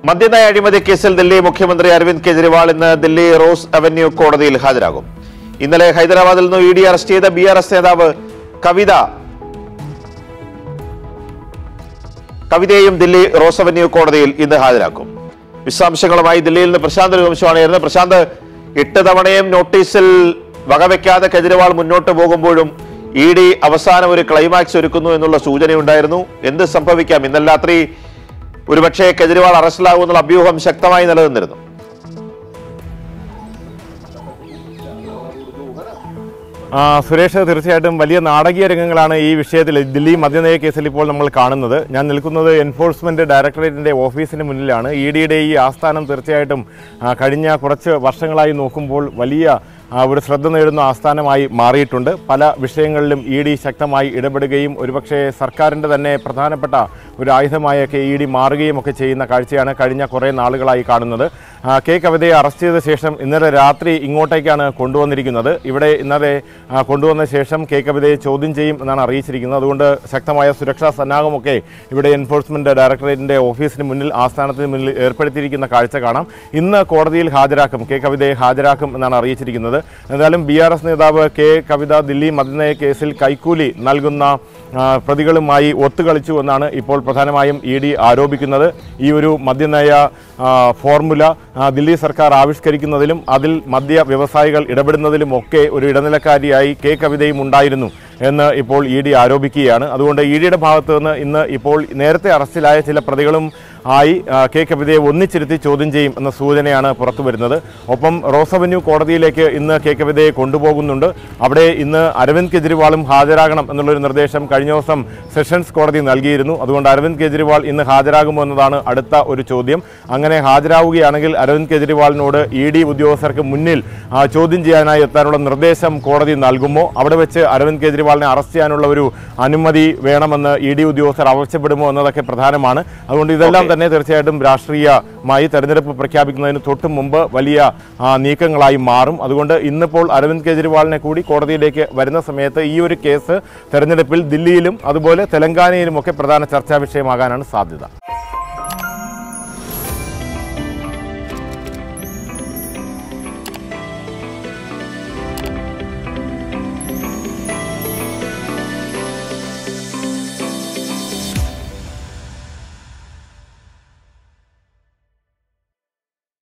മദ്യനയ അഴിമതി കേസിൽ ദില്ലി മുഖ്യമന്ത്രി അരവിന്ദ് കെജ്രിവാൾ ഇന്ന് ദില്ലി റോസ് അവന്യൂ കോടതിയിൽ ഹാജരാകും ഇന്നലെ ഹൈദരാബാദിൽ നിന്ന് ഇ ഡി അറസ്റ്റ് ചെയ്ത ബി ആർ എസ് നേതാവ് കവിത കവിതയെയും ദില്ലി റോസ് അവന്യൂ കോടതിയിൽ ഇന്ന് ഹാജരാക്കും വിശദാംശങ്ങളുമായി ദില്ലിയിൽ നിന്ന് പ്രശാന്ത് രഘുവംശമാണ് ചേരുന്നത് പ്രശാന്ത് എട്ട് തവണയും നോട്ടീസിൽ വകവെക്കാതെ കെജ്രിവാൾ മുന്നോട്ട് പോകുമ്പോഴും ഇ ഡി അവസാനം ഒരു ക്ലൈമാക്സ് ഒരുക്കുന്നു എന്നുള്ള സൂചനയുണ്ടായിരുന്നു എന്ത് സംഭവിക്കാം ഇന്നലെ രാത്രി ഒരുപക്ഷെ കെജ്രിവാൾ അറസ്റ്റിലാകുമെന്നുള്ള അഭ്യൂഹം ശക്തമായി നിലനിന്നിരുന്നു ആ, സുരേഷ് തീർച്ചയായിട്ടും വലിയ നാടകീയ രംഗങ്ങളാണ് ഈ വിഷയത്തിൽ ദില്ലി മദ്യനയ കേസിൽ ഇപ്പോൾ നമ്മൾ കാണുന്നത് ഞാൻ നിൽക്കുന്നത് എൻഫോഴ്സ്മെന്റ് ഡയറക്ടറേറ്റിന്റെ ഓഫീസിന് മുന്നിലാണ് ഇ ഡിയുടെ ഈ ആസ്ഥാനം തീർച്ചയായിട്ടും ആ, കഴിഞ്ഞ കുറച്ച് വർഷങ്ങളായി നോക്കുമ്പോൾ വലിയ ആ, ഒരു ശ്രദ്ധ നേടുന്ന ആസ്ഥാനമായി മാറിയിട്ടുണ്ട് പല വിഷയങ്ങളിലും ഇ ഡി ശക്തമായി ഇടപെടുകയും ഒരുപക്ഷെ സർക്കാരിൻ്റെ തന്നെ പ്രധാനപ്പെട്ട ഒരു ആയുധമായൊക്കെ ഇ ഡി മാറുകയും ഒക്കെ ചെയ്യുന്ന കാഴ്ചയാണ് കഴിഞ്ഞ കുറേ നാളുകളായി കാണുന്നത് ആ, കെ കവിതയെ അറസ്റ്റ് ചെയ്ത ശേഷം ഇന്നലെ രാത്രി ഇങ്ങോട്ടേക്കാണ് കൊണ്ടുവന്നിരിക്കുന്നത് ഇവിടെ ഇന്നലെ ആ, കൊണ്ടുവന്ന ശേഷം കെ കവിതയെ ചോദ്യം ചെയ്യും എന്നാണ് അറിയിച്ചിരിക്കുന്നത് അതുകൊണ്ട് ശക്തമായ സുരക്ഷാ സന്നാഹമൊക്കെ ഇവിടെ എൻഫോഴ്സ്മെന്റ് ഡയറക്ടറേറ്റിന്റെ ഓഫീസിന് മുന്നിൽ ആസ്ഥാനത്തിന് മുന്നിൽ ഏർപ്പെടുത്തിയിരിക്കുന്ന കാഴ്ച കാണാം ഇന്ന് കോടതിയിൽ ഹാജരാക്കും കെ കവിതയെ ഹാജരാക്കും എന്നാണ് അറിയിച്ചിരിക്കുന്നത് എന്തായാലും ബി ആർ എസ് നേതാവ് കെ കവിത ദില്ലി മദ്യനയ കേസിൽ കൈക്കൂലി നൽകുന്ന ആ, പ്രതികളുമായി ഒത്തുകളിച്ചു എന്നാണ് ഇപ്പോൾ പ്രധാനമായും ഇ ഡി ആരോപിക്കുന്നത് ഈ ഒരു മദ്യനയ ആ, ഫോർമുല ആ, ദില്ലി സർക്കാർ ആവിഷ്കരിക്കുന്നതിലും അതിൽ മദ്യ വ്യവസായികൾ ഇടപെടുന്നതിലും ഒക്കെ ഒരു ഇടനിലക്കാരിയായി കെ കവിതയും ഉണ്ടായിരുന്നു എന്ന് ഇപ്പോൾ ഇ ഡി ആരോപിക്കുകയാണ് അതുകൊണ്ട് ഇ ഡിയുടെ ഭാഗത്ത് നിന്ന് ഇന്ന് ഇപ്പോൾ നേരത്തെ അറസ്റ്റിലായ ചില പ്രതികളും ആയി ആ, കെ കവിതയെ ഒന്നിച്ചിരുത്തി ചോദ്യം ചെയ്യും എന്ന സൂചനയാണ് പുറത്തു വരുന്നത് ഒപ്പം റോസ് അവന്യൂ കോടതിയിലേക്ക് ഇന്ന് കെ കവിതയെ കൊണ്ടുപോകുന്നുണ്ട് അവിടെ ഇന്ന് അരവിന്ദ് കെജ്രിവാളും ഹാജരാകണം എന്നുള്ളൊരു നിർദ്ദേശം കഴിഞ്ഞ ദിവസം സെഷൻസ് കോടതി നൽകിയിരുന്നു അതുകൊണ്ട് അരവിന്ദ് കെജ്രിവാൾ ഇന്ന് ഹാജരാകുമോ എന്നതാണ് അടുത്ത ഒരു ചോദ്യം അങ്ങനെ ഹാജരാവുകയാണെങ്കിൽ അരവിന്ദ് കെജ്രിവാളിനോട് ഇ ഡി ഉദ്യോഗസ്ഥർക്ക് മുന്നിൽ ആ, ചോദ്യം ചെയ്യാനായി എത്താനുള്ള നിർദ്ദേശം കോടതി നൽകുമോ അവിടെ വെച്ച് അരവിന്ദ് കെജ്രിവാളിനെ അറസ്റ്റ് ചെയ്യാനുള്ള ഒരു അനുമതി വേണമെന്ന് ഇ ഡി ഉദ്യോഗസ്ഥർ ആവശ്യപ്പെടുമോ എന്നതൊക്കെ പ്രധാനമാണ് അതുകൊണ്ട് ഇതെല്ലാം തന്നെ തീർച്ചയായിട്ടും രാഷ്ട്രീയമായി തെരഞ്ഞെടുപ്പ് പ്രഖ്യാപിക്കുന്നതിന് തൊട്ട് മുമ്പ് വലിയ ആ, നീക്കങ്ങളായി മാറും അതുകൊണ്ട് ഇന്നിപ്പോൾ അരവിന്ദ് കെജ്രിവാളിനെ കൂടി കോടതിയിലേക്ക് വരുന്ന സമയത്ത് ഈ ഒരു കേസ് തെരഞ്ഞെടുപ്പിൽ ദില്ലിയിലും അതുപോലെ തെലങ്കാനയിലും ഒക്കെ പ്രധാന ചർച്ചാ വിഷയമാകാനാണ് സാധ്യത